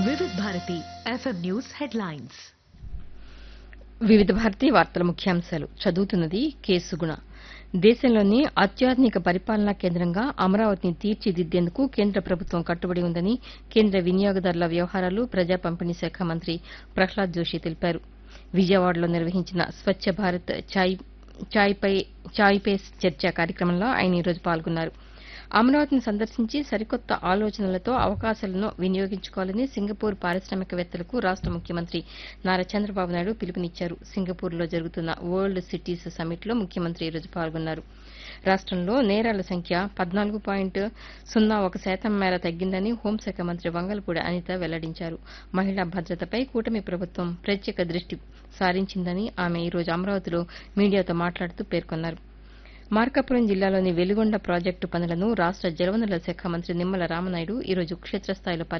వివిధ Bharati FM news headlines వివిధ భారతీ వార్తల ముఖ్యాంశాలు చదువుతున్నది కేసుగుణ దేశంలోని అత్యాధునిక పరిపాలనా కేంద్రంగా అమరావతిని తీర్చిదిద్దేందుకు కేంద్ర ప్రభుత్వం కట్టుబడి ఉందని కేంద్ర వినియోగదారుల వ్యవహారాలు ప్రజా పంపిణీ శాఖ మంత్రి ప్రహ్లాద్ జోషి తెలిపారు విజయవాడలో నిర్వహించిన స్వచ్ఛ భారత్ చాయ్ చాయ్ పై చాయ్ పే చర్చ కార్యక్రమంలో ఆయన ఈరోజు పాల్గొన్నారు అమరావతిని సందర్శించి సరికొత్త ఆలోచనలతో అవకాశాలను వినియోగించుకోవాలని సింగపూర్ పారిశ్రామికవేత్తలకు రాష్ట ముఖ్యమంత్రి నారా చంద్రబాబు నాయుడు పిలుపునిచ్చారు సింగపూర్లో జరుగుతున్న వరల్డ్ సిటీస్ సమ్మిట్లో ముఖ్యమంత్రి ఈరోజు పాల్గొన్నారు రాష్టంలో నేరాల సంఖ్య పద్నాలుగు పాయింట్ సున్నా ఒక శాతం మేర తగ్గిందని హోంశాఖ మంత్రి వంగలపూడి అనిత వెల్లడించారు మహిళా భద్రతపై కూటమి ప్రభుత్వం ప్రత్యేక దృష్టి సారించిందని ఆమె ఈరోజు అమరావతిలో మీడియాతో మాట్లాడుతూ పేర్కొన్నారు మార్కాపురం జిల్లాలోని వెలిగొండ ప్రాజెక్టు పనులను రాష్ట జలవనరుల శాఖ మంత్రి నిమ్మల రామనాయుడు ఈరోజు క్షేత్రస్థాయిలో